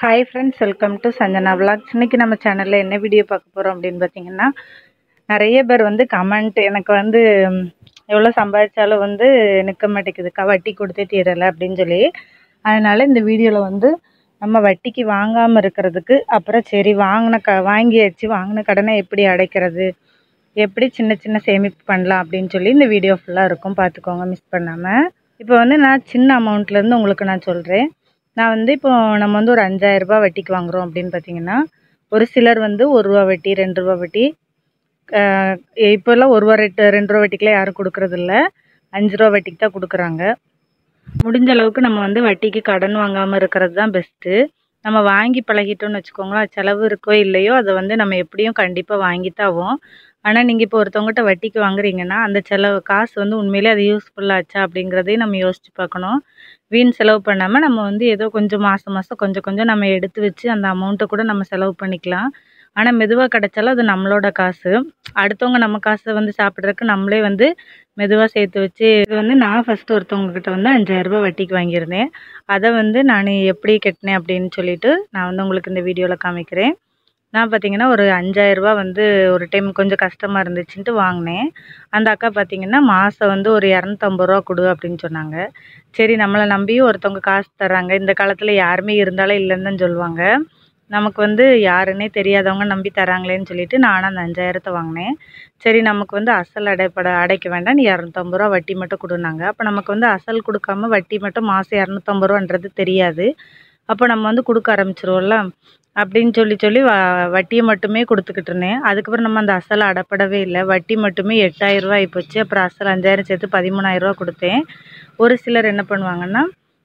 hi friends welcome to Sanjana vlogs இன்னைக்கு நம்ம சேனலில் என்ன வீடியோ பார்க்க போகிறோம் அப்படின்னு பார்த்தீங்கன்னா நிறைய பேர் வந்து கமெண்ட் எனக்கு வந்து ம், எவ்வளோ சம்பாதிச்சாலும் வந்து நிற்க மாட்டேங்குதுக்கா வட்டி கொடுத்தே தீரலை அப்படின்னு சொல்லி அதனால் இந்த வீடியோவில் வந்து நம்ம வட்டிக்கு வாங்காமல் இருக்கிறதுக்கு அப்புறம் சரி வாங்கின க வாங்கியாச்சு வாங்கின கடனை எப்படி அடைக்கிறது எப்படி சின்ன சின்ன சேமிப்பு பண்ணலாம் அப்படின்னு சொல்லி இந்த வீடியோ ஃபுல்லாக இருக்கும் பார்த்துக்கோங்க மிஸ் பண்ணாமல் இப்போ வந்து நான் சின்ன அமௌண்ட்லேருந்து உங்களுக்கு நான் சொல்கிறேன் நான் வந்து இப்போ நம்ம வந்து ஒரு அஞ்சாயிரம் ரூபாய் வட்டிக்கு வாங்குறோம் அப்படின்னு பார்த்தீங்கன்னா ஒரு சிலர் வந்து ஒரு ரூபா வட்டி ரெண்டு ரூபா வட்டி ஆஹ் இப்போல்லாம் ஒரு ரூபா ரெண்டு ரெண்டு ரூபா வட்டிக்கெலாம் யாரும் கொடுக்கறதில்ல அஞ்சு ரூபா வட்டிக்கு தான் கொடுக்குறாங்க முடிஞ்ச அளவுக்கு நம்ம வந்து வட்டிக்கு கடன் வாங்காமல் இருக்கிறது தான் பெஸ்ட்டு நம்ம வாங்கி பழகிட்டோம்னு வச்சுக்கோங்களேன் செலவு இருக்கோ இல்லையோ அதை வந்து நம்ம எப்படியும் கண்டிப்பாக வாங்கித்தாவோம் ஆனால் நீங்கள் இப்போ ஒருத்தவங்ககிட்ட வட்டிக்கு வாங்குறீங்கன்னா அந்த செலவு காசு வந்து உண்மையிலே அது யூஸ்ஃபுல்லாச்சா அப்படிங்கிறதையும் நம்ம யோசிச்சு பார்க்கணும் வீண் செலவு பண்ணாமல் நம்ம வந்து ஏதோ கொஞ்சம் மாதம் மாதம் கொஞ்சம் கொஞ்சம் நம்ம எடுத்து வச்சு அந்த அமௌண்ட்டை கூட நம்ம செலவு பண்ணிக்கலாம் ஆனால் மெதுவாக கிடைச்சாலும் அது நம்மளோட காசு அடுத்தவங்க நம்ம காசை வந்து சாப்பிட்றதுக்கு நம்மளே வந்து மெதுவாக சேர்த்து வச்சு இது வந்து நான் ஃபஸ்ட்டு ஒருத்தவங்கக்கிட்ட வந்து அஞ்சாயிரம் ரூபாய் வட்டிக்கு வாங்கியிருந்தேன் அதை வந்து நான் எப்படி கட்டினேன் அப்படின்னு சொல்லிட்டு நான் வந்து உங்களுக்கு இந்த வீடியோவில் காமிக்கிறேன் நான் பார்த்தீங்கன்னா ஒரு அஞ்சாயிரம் ரூபாய் வந்து ஒரு டைம் கொஞ்சம் கஷ்டமாக இருந்துச்சுன்ட்டு வாங்கினேன் அந்த அக்கா பார்த்தீங்கன்னா மாதம் வந்து ஒரு இரநூத்தம்பது ரூபா கொடு அப்படின்னு சொன்னாங்க சரி நம்மளை நம்பியும் ஒருத்தவங்க காசு தர்றாங்க இந்த காலத்தில் யாருமே இருந்தாலும் இல்லைன்னு தான் சொல்லுவாங்க நமக்கு வந்து யாருன்னே தெரியாதவங்க நம்பி தராங்களேன்னு சொல்லிட்டு நானும் அந்த அஞ்சாயிரத்தை வாங்கினேன் சரி நமக்கு வந்து அசல் அடைப்பட அடைக்க வேண்டாம் நீ இரநூத்தம்பது ரூபா வட்டி மட்டும் கொடுனாங்க அப்போ நமக்கு வந்து அசல் கொடுக்காம வட்டி மட்டும் மாதம் இரநூத்தம்பது ரூபான்றது தெரியாது அப்போ நம்ம வந்து கொடுக்க ஆரம்பிச்சிருவோம்ல அப்படின்னு சொல்லி சொல்லி வ வட்டியை மட்டுமே கொடுத்துக்கிட்டு இருந்தேன் அதுக்கப்புறம் நம்ம அந்த அசலை அடப்படவே இல்லை வட்டி மட்டுமே எட்டாயிரம் ரூபாய் ஆகிப்போச்சு அப்புறம் அசல் அஞ்சாயிரம் சேர்த்து பதிமூணாயிரம் ரூபா கொடுத்தேன் ஒரு சிலர் என்ன பண்ணுவாங்கன்னா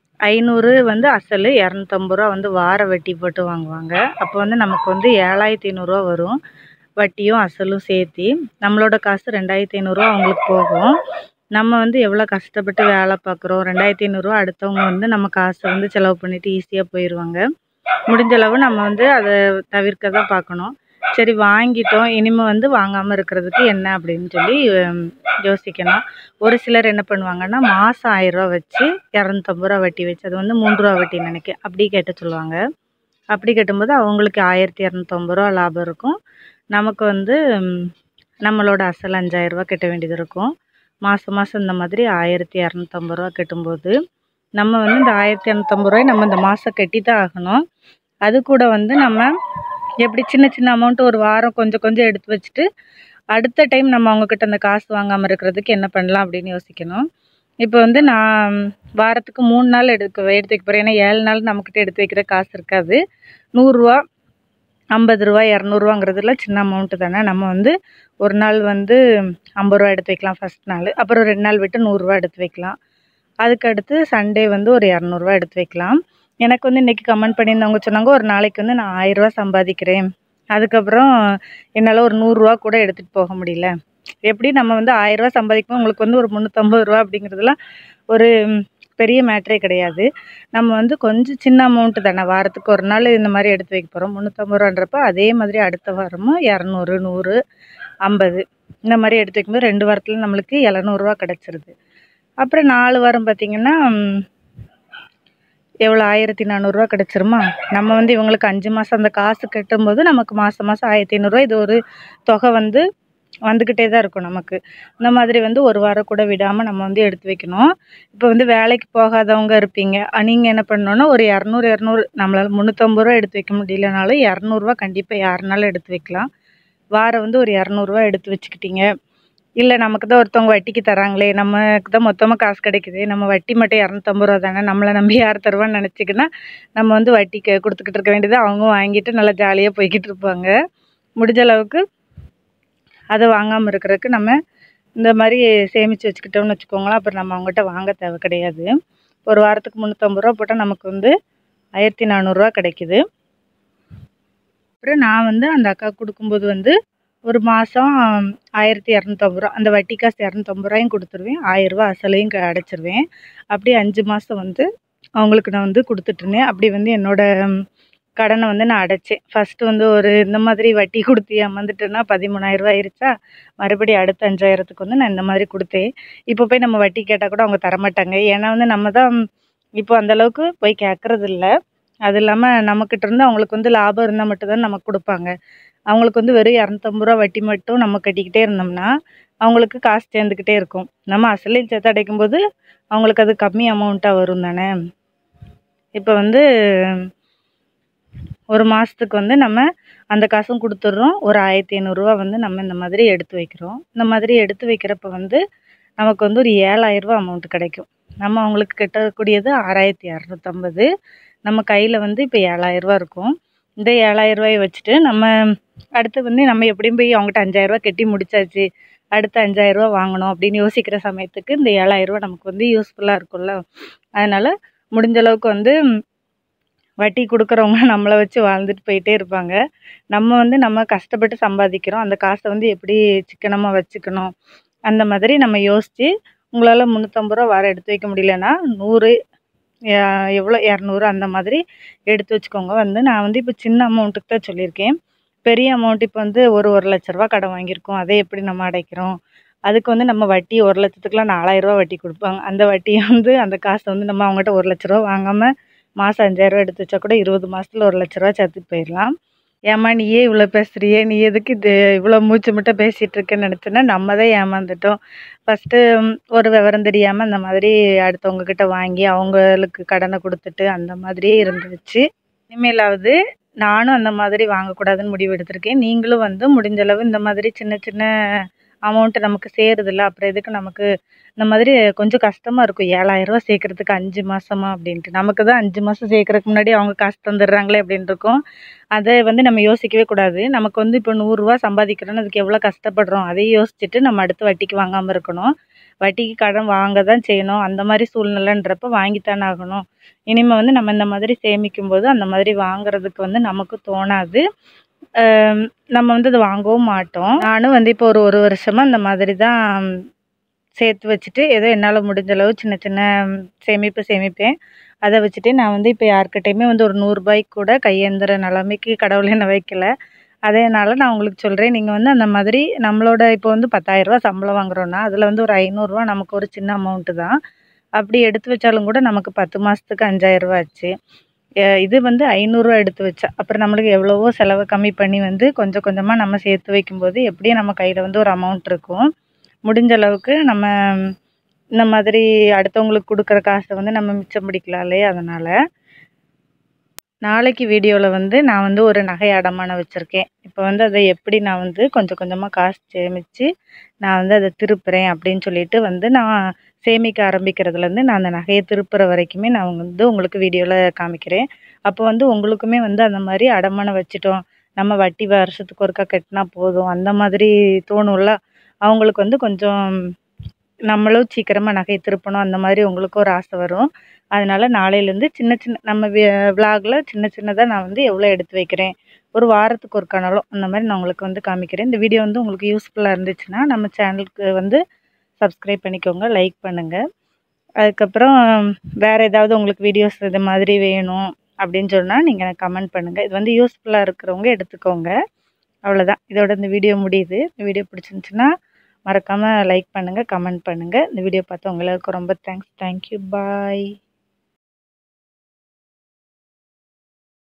ஐநூறு வந்து அசல் இரநூத்தம்பது ரூபா வந்து வார வட்டி போட்டு வாங்குவாங்க அப்போ வந்து நமக்கு வந்து ஏழாயிரத்தி ஐநூறுரூவா வரும் வட்டியும் அசலும் சேர்த்தி நம்மளோட காசு ரெண்டாயிரத்தி ஐநூறுரூவா அவங்களுக்கு போகும் நம்ம வந்து எவ்வளோ கஷ்டப்பட்டு வேலை பார்க்குறோம் ரெண்டாயிரத்தி ஐநூறுரூவா அடுத்தவங்க வந்து நம்ம காசை வந்து செலவு பண்ணிவிட்டு ஈஸியாக போயிடுவாங்க முடிஞ்ச அளவு நம்ம வந்து அதை தவிர்க்க தான் பார்க்கணும் சரி வாங்கிட்டோம் இனிமேல் வந்து வாங்காமல் இருக்கிறதுக்கு என்ன அப்படின்னு சொல்லி ஹம், யோசிக்கணும் ஒரு சிலர் என்ன பண்ணுவாங்கன்னா மாதம் ஆயிரரூவா வச்சு இரநூத்தம்பது ரூபா வட்டி வச்சு அது வந்து மூன்று ரூபா வட்டி நினைக்க அப்படி கேட்ட சொல்லுவாங்க அப்படி கட்டும்போது அவங்களுக்கு ஆயிரத்தி இரநூத்தம்பது ரூபா லாபம் இருக்கும் நமக்கு வந்து ம், நம்மளோட அசல் அஞ்சாயிரரூவா கட்ட வேண்டியது இருக்கும் மாதம் மாதம் இந்த மாதிரி ஆயிரத்தி இரநூத்தம்பது ரூபா கட்டும்போது நம்ம வந்து இந்த ஆயிரத்தி இரநூத்தம்பது ரூபாய் நம்ம இந்த மாதம் கட்டி தான் ஆகணும் அது கூட வந்து நம்ம எப்படி சின்ன சின்ன அமௌண்ட்டு ஒரு வாரம் கொஞ்சம் கொஞ்சம் எடுத்து வச்சுட்டு அடுத்த டைம் நம்ம அவங்கக்கிட்ட அந்த காசு வாங்காமல் இருக்கிறதுக்கு என்ன பண்ணலாம் அப்படின்னு யோசிக்கணும் இப்போ வந்து நான் வாரத்துக்கு மூணு நாள் எடுக்க எடுத்து வைக்க போகிறேன் ஏன்னா ஏழு நாள் நம்மக்கிட்ட எடுத்து வைக்கிற காசு இருக்காது நூறுரூவா ஐம்பது ரூபா இரநூறுவாங்கிறதுலாம் சின்ன அமௌண்ட்டு தானே நம்ம வந்து ஒரு நாள் வந்து ஐம்பது ரூபா எடுத்து வைக்கலாம் ஃபஸ்ட் நாள் அப்புறம் ரெண்டு நாள் விட்டு நூறுரூவா எடுத்து வைக்கலாம் அதுக்கு அடுத்து சண்டே வந்து ஒரு இரநூறுவா எடுத்து வைக்கலாம் எனக்கு வந்து இன்றைக்கி கமெண்ட் பண்ணியிருந்தவங்க சொன்னாங்க ஒரு நாளைக்கு வந்து நான் ஆயிரரூவா சம்பாதிக்கிறேன் அதுக்கப்புறம் என்னால் ஒரு நூறுரூவா கூட எடுத்துகிட்டு போக முடியல எப்படி நம்ம வந்து ஆயிரரூவா சம்பாதிக்கும் உங்களுக்கு வந்து ஒரு முந்நூற்றம்பது ரூபா அப்படிங்கிறதுலாம் ஒரு ம், பெரிய மேட்ரே கிடையாது நம்ம வந்து கொஞ்சம் சின்ன அமௌண்ட்டு தானே வாரத்துக்கு ஒரு நாள் இந்த மாதிரி எடுத்து வைக்க போகிறோம் முந்நூற்றம்பது ரூபான்றப்ப அதே மாதிரி அடுத்த வாரமும் இரநூறு நூறு ஐம்பது இந்த மாதிரி எடுத்து வைக்கும்போது ரெண்டு வாரத்தில் நம்மளுக்கு எழுநூறுவா கிடச்சிருது அப்புறம் நாலு வாரம் பார்த்திங்கன்னா ம், எவ்வளோ ஆயிரத்தி நானூறுரூவா கிடச்சிருமா நம்ம வந்து இவங்களுக்கு அஞ்சு மாதம் அந்த காசு கட்டும்போது நமக்கு மாதம் மாதம் ஆயிரத்தி ஐநூறுரூவா இது ஒரு தொகை வந்து வந்துக்கிட்டே தான் இருக்கும் நமக்கு இந்த மாதிரி வந்து ஒரு வாரம் கூட விடாமல் நம்ம வந்து எடுத்து வைக்கணும் இப்போ வந்து வேலைக்கு போகாதவங்க இருப்பீங்க நீங்கள் என்ன பண்ணணுன்னா ஒரு இரநூறு இரநூறு நம்மளால் முந்நூற்றம்பது ரூபா எடுத்து வைக்க முடியலனாலும் இரநூறுவா கண்டிப்பாக யாருனாலும் எடுத்து வைக்கலாம் வாரம் வந்து ஒரு இரநூறுவா எடுத்து வச்சுக்கிட்டீங்க இல்லை நமக்கு தான் ஒருத்தவங்க வட்டிக்கு தராங்களே நமக்கு தான் மொத்தமாக காசு கிடைக்குது நம்ம வட்டி மட்டும் இரநூத்தம்பது ரூபா தானே நம்மளை நம்பி யார் தருவான்னு நினச்சிக்கின்னா நம்ம வந்து வட்டிக்கு கொடுத்துக்கிட்டு இருக்க வேண்டியது அவங்க வாங்கிட்டு நல்லா ஜாலியாக போய்கிட்டு இருப்பாங்க முடிஞ்ச அளவுக்கு அதை வாங்காமல் இருக்கிறதுக்கு நம்ம இந்த மாதிரி சேமித்து வச்சுக்கிட்டோம்னு வச்சுக்கோங்களேன் அப்புறம் நம்ம அவங்ககிட்ட வாங்க தேவை கிடையாது ஒரு வாரத்துக்கு முந்நூற்றம்பது ரூபா போட்டால் நமக்கு வந்து ஆயிரத்தி நானூறுரூவா கிடைக்குது அப்புறம் நான் வந்து அந்த அக்கா கொடுக்கும்போது வந்து ஒரு மாதம் ஆயிரத்தி இரநூத்தம்பது ரூபா அந்த வட்டி காசு இரநூத்தம்பது ரூபாயும் கொடுத்துருவேன் ஆயிரரூவா அசலையும் க- அடைச்சிருவேன் அப்படியே அஞ்சு மாதம் வந்து அவங்களுக்கு நான் வந்து கொடுத்துட்ருந்தேன் அப்படி வந்து என்னோட ம், கடனை வந்து நான் அடைச்சேன் ஃபஸ்ட்டு வந்து ஒரு இந்த மாதிரி வட்டி கொடுத்து ஏமாந்துட்டேன்னா பதிமூணாயிரரூவா ஆயிருச்சா மறுபடியும் அடுத்த அஞ்சாயிரத்துக்கு வந்து நான் இந்த மாதிரி கொடுத்தேன் இப்போ போய் நம்ம வட்டி கேட்டால் கூட அவங்க தரமாட்டாங்க ஏன்னா வந்து நம்ம தான் இப்போ அந்தளவுக்கு போய் கேட்கறது இல்ல அது இல்லாமல் நம்மக்கிட்ட இருந்து அவங்களுக்கு வந்து லாபம் இருந்தால் மட்டும்தான் நமக்கு கொடுப்பாங்க அவங்களுக்கு வந்து வெறும் இரநூத்தம்பது ரூபா வட்டி மட்டும் நம்ம கட்டிக்கிட்டே இருந்தோம்னா அவங்களுக்கு காசு சேர்ந்துக்கிட்டே இருக்கும் நம்ம அசலையும் சேர்த்து அடைக்கும்போது அவங்களுக்கு அது கம்மி அமௌண்ட்டாக வரும் தானே இப்போ வந்து ஒரு மாதத்துக்கு வந்து நம்ம அந்த காசும் கொடுத்துட்றோம் ஒரு ஆயிரத்தி ஐநூறுரூவா வந்து நம்ம இந்த மாதிரி எடுத்து வைக்கிறோம் இந்த மாதிரி எடுத்து வைக்கிறப்ப வந்து நமக்கு வந்து ஒரு ஏழாயிரரூவா அமௌண்ட் கிடைக்கும் நம்ம அவங்களுக்கு கட்டக்கூடியது ஆறாயிரத்தி இரநூத்தம்பது நம்ம கையில் வந்து இப்போ ஏழாயிரரூவா இருக்கும் இந்த ஏழாயிரரூவாயை வச்சுட்டு நம்ம அடுத்து வந்து நம்ம எப்படியும் போய் அவங்ககிட்ட அஞ்சாயிரரூவா கட்டி முடிச்சாச்சு அடுத்து அஞ்சாயிரரூவா வாங்கணும் அப்படின்னு யோசிக்கிற சமயத்துக்கு இந்த ஏழாயிரரூவா நமக்கு வந்து யூஸ்ஃபுல்லாக இருக்கும்ல அதனால் முடிஞ்ச அளவுக்கு வந்து வட்டி கொடுக்குறவங்க நம்மளை வச்சு வாழ்ந்துட்டு போயிட்டே இருப்பாங்க நம்ம வந்து நம்ம கஷ்டப்பட்டு சம்பாதிக்கிறோம் அந்த காசை வந்து எப்படி சிக்கனமாக வச்சுக்கணும் அந்த மாதிரி நம்ம யோசித்து உங்களால் முந்நூற்றம்பது ரூபா வாரம் எடுத்து வைக்க முடியலன்னா நூறு எவ்வளோ இரநூறு அந்த மாதிரி எடுத்து வச்சுக்கோங்க வந்து நான் வந்து இப்போ சின்ன அமௌண்ட்டுக்கு தான் சொல்லியிருக்கேன் பெரிய அமௌண்ட் இப்போ வந்து ஒரு ஒரு லட்ச ரூபா கடன் வாங்கியிருக்கோம் அதை எப்படி நம்ம அடைக்கிறோம் அதுக்கு வந்து நம்ம வட்டி ஒரு லட்சத்துக்குலாம் நாலாயிரரூவா வட்டி கொடுப்பாங்க அந்த வட்டியை வந்து அந்த காசை வந்து நம்ம அவங்ககிட்ட ஒரு லட்ச ரூபா வாங்காமல் மாதம் அஞ்சாயிரரூவா எடுத்து வச்சா கூட இருபது மாதத்துல ஒரு லட்ச ரூபா சேர்த்துட்டு போயிடலாம் ஏம்மா நீயே இவ்வளோ பேசுறியே நீ எதுக்கு இது இவ்வளோ மூச்சு மட்டும் பேசிகிட்டு இருக்கேன்னு நினச்சேன்னா நம்ம தான் ஏமாந்துட்டோம் ஃபஸ்ட்டு ஒரு விவரம் தெரியாமல் அந்த மாதிரி அடுத்தவங்க கிட்ட வாங்கி அவங்களுக்கு கடனை கொடுத்துட்டு அந்த மாதிரியே இருந்துச்சு இனிமேலாவது நானும் அந்த மாதிரி வாங்கக்கூடாதுன்னு முடிவு எடுத்திருக்கேன் நீங்களும் வந்து முடிஞ்சளவு இந்த மாதிரி சின்ன சின்ன அமௌண்ட்டு நமக்கு சேருதில்ல அப்புறம் எதுக்கு நமக்கு இந்த மாதிரி கொஞ்சம் கஷ்டமாக இருக்கும் ஏழாயிரரூவா சேர்க்கறதுக்கு அஞ்சு மாதமா அப்படின்ட்டு நமக்கு தான் அஞ்சு மாதம் சேர்க்கறதுக்கு முன்னாடி அவங்க காசு தந்துடுறாங்களே அப்படின்னு இருக்கும் அதை வந்து நம்ம யோசிக்கவே கூடாது நமக்கு வந்து இப்போ நூறுரூவா சம்பாதிக்கிறோன்னு அதுக்கு எவ்வளோ கஷ்டப்படுறோம் அதையும் யோசிச்சுட்டு நம்ம அடுத்து வட்டிக்கு வாங்காமல் இருக்கணும் வட்டிக்கு கடன் வாங்க தான் செய்யணும் அந்த மாதிரி சூழ்நிலைன்றப்ப வாங்கித்தானே ஆகணும் இனிமேல் வந்து நம்ம இந்த மாதிரி சேமிக்கும் போது அந்த மாதிரி வாங்குறதுக்கு வந்து நமக்கு தோணாது நம்ம வந்து அதை வாங்கவும் மாட்டோம் நானும் வந்து இப்போ ஒரு ஒரு வருஷமாக இந்த மாதிரி தான் சேர்த்து வச்சுட்டு ஏதோ என்னால் முடிஞ்ச அளவு சின்ன சின்ன சேமிப்பு சேமிப்பேன் அதை வச்சுட்டு நான் வந்து இப்போ யார்கிட்டயுமே வந்து ஒரு நூறுரூபாய்க்கு கூட கையேந்துற நிலமைக்கு கடவுள் என்னை வைக்கல அதனால் நான் உங்களுக்கு சொல்கிறேன் நீங்கள் வந்து அந்த மாதிரி நம்மளோட இப்போ வந்து பத்தாயிரரூவா சம்பளம் வாங்குறோன்னா அதில் வந்து ஒரு ஐநூறுரூவா நமக்கு ஒரு சின்ன அமௌண்ட்டு தான் அப்படி எடுத்து வச்சாலும் கூட நமக்கு பத்து மாதத்துக்கு அஞ்சாயிரரூவா ஆச்சு இது வந்து ஐநூறுரூவா எடுத்து வச்சா அப்புறம் நம்மளுக்கு எவ்வளவோ செலவை கம்மி பண்ணி வந்து கொஞ்சம் கொஞ்சமாக நம்ம சேர்த்து வைக்கும்போது எப்படியும் நம்ம கையில் வந்து ஒரு அமௌண்ட் இருக்கும் முடிஞ்ச அளவுக்கு நம்ம இந்த மாதிரி அடுத்தவங்களுக்கு கொடுக்குற காசை வந்து நம்ம மிச்சம் பிடிக்கலாம் இல்லையா அதனால் நாளைக்கு வீடியோவில் வந்து நான் வந்து ஒரு நகை அடமானம் வச்சுருக்கேன் இப்போ வந்து அதை எப்படி நான் வந்து கொஞ்சம் கொஞ்சமாக காசு சேமித்து நான் வந்து அதை திருப்புறேன் அப்படின்னு சொல்லிட்டு வந்து நான் சேமிக்க ஆரம்பிக்கிறதுலேருந்து நான் அந்த நகையை திருப்புற வரைக்குமே நான் வந்து உங்களுக்கு வீடியோவில் காமிக்கிறேன் அப்போ வந்து உங்களுக்குமே வந்து அந்த மாதிரி அடமானம் வச்சுட்டோம் நம்ம வட்டி வருஷத்துக்கு ஒருக்கா கட்டினா போதும் அந்த மாதிரி தோணும்ல அவங்களுக்கு வந்து கொஞ்சம் நம்மளும் சீக்கிரமாக நகையை திருப்பணும் அந்த மாதிரி உங்களுக்கும் ஒரு ஆசை வரும் அதனால் நாளையிலேருந்து சின்ன சின்ன நம்ம விலாகில் சின்ன சின்னதாக நான் வந்து எவ்வளோ எடுத்து வைக்கிறேன் ஒரு வாரத்துக்கு ஒரு கணலும் அந்த மாதிரி நான் உங்களுக்கு வந்து காமிக்கிறேன் இந்த வீடியோ வந்து உங்களுக்கு யூஸ்ஃபுல்லாக இருந்துச்சுன்னா நம்ம சேனலுக்கு வந்து சப்ஸ்கிரைப் பண்ணிக்கோங்க லைக் பண்ணுங்கள் அதுக்கப்புறம் வேறு ஏதாவது உங்களுக்கு வீடியோஸ் இது மாதிரி வேணும் அப்படின்னு சொன்னால் நீங்கள் எனக்கு கமெண்ட் பண்ணுங்கள் இது வந்து யூஸ்ஃபுல்லாக இருக்கிறவங்க எடுத்துக்கோங்க அவ்வளோதான் இதோட இந்த வீடியோ முடியுது இந்த வீடியோ பிடிச்சிருந்துச்சுன்னா மறக்காமல் லைக் பண்ணுங்கள் கமெண்ட் பண்ணுங்கள் இந்த வீடியோ பார்த்து உங்களுக்கு ரொம்ப தேங்க்ஸ் தேங்க்யூ பாய்